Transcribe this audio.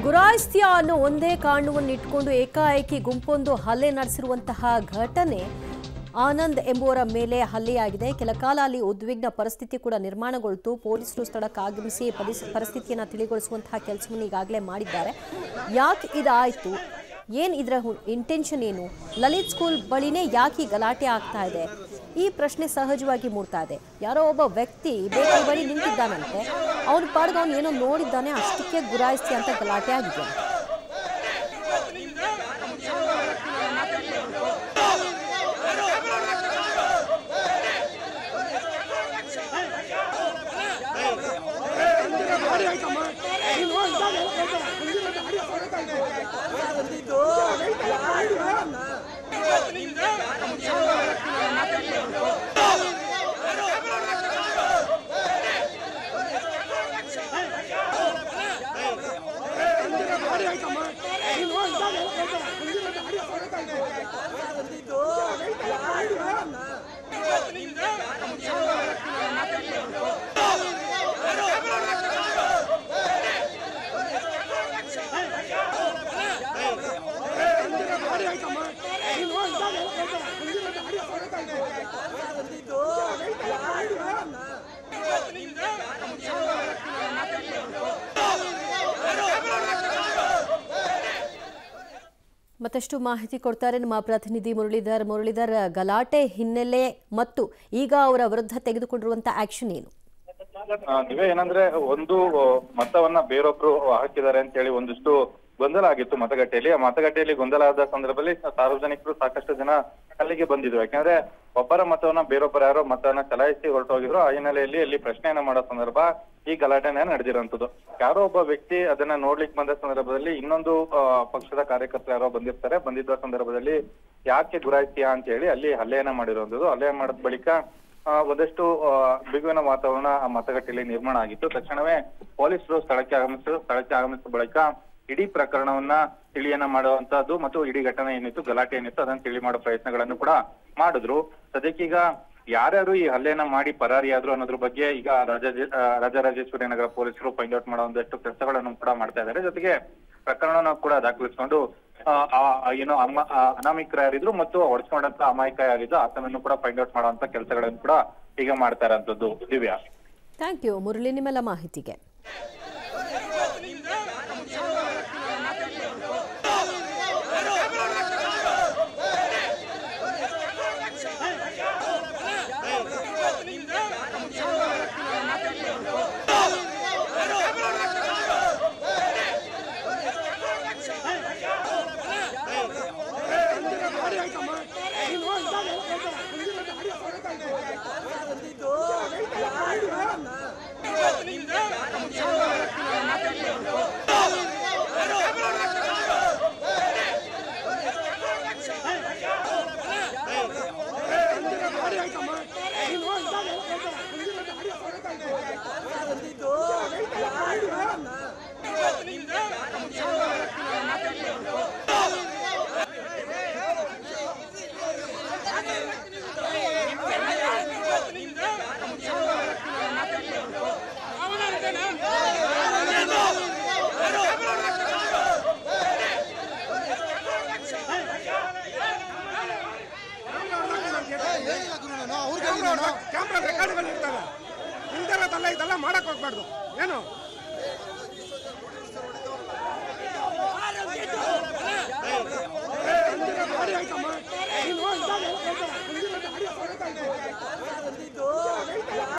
ಗುರಾಯಿಸ್ತೀಯ ಅನ್ನೋ ಒಂದೇ ಕಾರಣವನ್ನು ಇಟ್ಕೊಂಡು ಏಕಾಏಕಿ ಗುಂಪೊಂದು ಹಲ್ಲೆ ನಡೆಸಿರುವಂತಹ ಘಟನೆ ಆನಂದ್ ಎಂಬುವರ ಮೇಲೆ ಹಲ್ಲೆಯಾಗಿದೆ ಕೆಲ ಕಾಲ ಅಲ್ಲಿ ಉದ್ವಿಗ್ನ ಪರಿಸ್ಥಿತಿ ಕೂಡ ನಿರ್ಮಾಣಗೊಳ್ತು ಪೊಲೀಸರು ಸ್ಥಳಕ್ಕೆ ಆಗಮಿಸಿ ಪರಿಸ್- ಪರಿಸ್ಥಿತಿಯನ್ನು ತಿಳಿಗೊಳಿಸುವಂತಹ ಕೆಲಸವನ್ನು ಈಗಾಗಲೇ ಮಾಡಿದ್ದಾರೆ ಯಾಕೆ ಇದಾಯಿತು ಏನು ಇದರ ಇಂಟೆನ್ಷನ್ ಏನು ಲಲಿತ್ ಸ್ಕೂಲ್ ಬಳಿನೇ ಯಾಕೆ ಈ ಗಲಾಟೆ ಆಗ್ತಾ ಇದೆ ಈ ಪ್ರಶ್ನೆ ಸಹಜವಾಗಿ ಮೂಡ್ತಾ ಇದೆ ಯಾರೋ ಒಬ್ಬ ವ್ಯಕ್ತಿ ಬೇಕರಿ ಬಳಿ ನಿಂತಿದ್ದಾನಂತೆ ಅವನ ಪಾಡ್ಗೆ ಅವನು ಏನೋ ನೋಡಿದ್ದಾನೆ ಅಷ್ಟಕ್ಕೆ ಗುರಾಯಿಸ್ತಿ ಅಂತ ಗಲಾಟೆ ಆಗಿದೆ ಮತ್ತಷ್ಟು ಮಾಹಿತಿ ಕೊಡ್ತಾರೆ ನಮ್ಮ ಪ್ರತಿನಿಧಿ ಮುರಳೀಧರ್ ಮುರಳೀಧರ್ ಗಲಾಟೆ ಹಿನ್ನೆಲೆ ಮತ್ತು ಈಗ ಅವರ ವಿರುದ್ಧ ತೆಗೆದುಕೊಂಡಿರುವಂತಹ ಆಕ್ಷನ್ ಏನು ಆ, ನೀವೇ ಏನಂದ್ರೆ ಒಂದು ಆ, ಮತವನ್ನ ಬೇರೊಬ್ರು ಹಾಕಿದ್ದಾರೆ ಅಂತ ಹೇಳಿ ಒಂದಿಷ್ಟು ಗೊಂದಲ ಆಗಿತ್ತು ಮತಗಟ್ಟೆಯಲ್ಲಿ ಆ ಮತಗಟ್ಟೆಯಲ್ಲಿ ಗೊಂದಲ ಆದ ಸಂದರ್ಭದಲ್ಲಿ ಸಾರ್ವಜನಿಕರು ಸಾಕಷ್ಟು ಜನ ಅಲ್ಲಿಗೆ ಬಂದಿದ್ರು ಯಾಕಂದ್ರೆ ಒಬ್ಬರ ಮತವನ್ನ ಬೇರೊಬ್ಬರ ಯಾರೋ ಮತವನ್ನ ಚಲಾಯಿಸಿ ಹೊರಟೋಗಿದ್ರು ಆ ಹಿನ್ನೆಲೆಯಲ್ಲಿ ಅಲ್ಲಿ ಪ್ರಶ್ನೆಯನ್ನ ಮಾಡೋ ಸಂದರ್ಭ ಈ ಗಲಾಟೆನ ನಡೆದಿರೋಂಥದ್ದು ಯಾರೋ ಒಬ್ಬ ವ್ಯಕ್ತಿ ಅದನ್ನ ನೋಡ್ಲಿಕ್ಕೆ ಬಂದ ಸಂದರ್ಭದಲ್ಲಿ ಇನ್ನೊಂದು ಆ, ಪಕ್ಷದ ಕಾರ್ಯಕರ್ತರು ಯಾರೋ ಬಂದಿರ್ತಾರೆ ಬಂದಿದ್ದ ಸಂದರ್ಭದಲ್ಲಿ ಯಾಕೆ ಗುರಾಯಿಸ್ತೀಯಾ ಅಂತ ಹೇಳಿ ಅಲ್ಲಿ ಹಲ್ಲೆಯನ್ನ ಮಾಡಿರುವಂಥದ್ದು ಹಲ್ಲೆ ಮಾಡಿದ ಬಳಿಕ ಆ, ಒಂದಷ್ಟು ಆ, ಬಿಗುವಿನ ವಾತಾವರಣ ಆ ಮತಗಟ್ಟೆಯಲ್ಲಿ ನಿರ್ಮಾಣ ಆಗಿತ್ತು ತಕ್ಷಣವೇ ಪೊಲೀಸರು ಸ್ಥಳಕ್ಕೆ ಆಗಮಿಸಿದ್ರು ಸ್ಥಳಕ್ಕೆ ಆಗಮಿಸಿದ ಬಳಿಕ ಇಡೀ ಪ್ರಕರಣವನ್ನ ತಿಳಿಯನ್ನ ಮಾಡುವಂತಹದ್ದು ಮತ್ತು ಇಡೀ ಘಟನೆ ಏನಿತ್ತು ಗಲಾಟೆ ಏನಿತ್ತು ಅದನ್ನ ತಿಳಿ ಮಾಡೋ ಪ್ರಯತ್ನಗಳನ್ನು ಕೂಡ ಮಾಡಿದ್ರು ಸದ್ಯಕ್ಕೀಗ ಯಾರ್ಯಾರು ಈ ಹಲ್ಲೆಯನ್ನ ಮಾಡಿ ಪರಾರಿಯಾದ್ರು ಅನ್ನೋದ್ರ ಬಗ್ಗೆ ಈಗ ರಾಜ ರಾಜರಾಜೇಶ್ವರಿ ನಗರ ಪೊಲೀಸರು ಫೈಂಡ್ ಔಟ್ ಮಾಡೋ ಒಂದಷ್ಟು ಕೆಲಸಗಳನ್ನು ಕೂಡ ಮಾಡ್ತಾ ಇದ್ದಾರೆ ಜೊತೆಗೆ ಪ್ರಕರಣನ ಕೂಡ ದಾಖಲಿಸಿಕೊಂಡು ಆ, ಆ, ಆ, ಏನು ಅಮ್ಮ ಆ, ಅನಾಮಿಕರು ಯಾರಿದ್ರು ಮತ್ತು ಹೊಡ್ಸ್ಕೊಂಡಂತ ಅಮಾಯಕ ಯಾರಿದ್ರು ಆತನನ್ನು ಕೂಡ ಫೈಂಡ್ ಔಟ್ ಮಾಡುವಂತ ಕೆಲಸಗಳನ್ನು ಕೂಡ ಈಗ ಮಾಡ್ತಾ ಇರೋಂಥದ್ದು ದಿವ್ಯಾ ಥ್ಯಾಂಕ್ ಯು ಮುರಳಿ ನಿಮ್ಮೆಲ್ಲ ಮಾಹಿತಿಗೆ ಕ್ಯಾಮ್ರಾ ರೆಕಾರ್ಡ್ಗಳು ಇರ್ತವೆ ಇದೆಲ್ಲ ಇದೆಲ್ಲ ಮಾಡಕ್ ಹೋಗ್ಬಾರ್ದು ಏನು ಮಾಡಿ ಆಯ್ತಮ್ಮ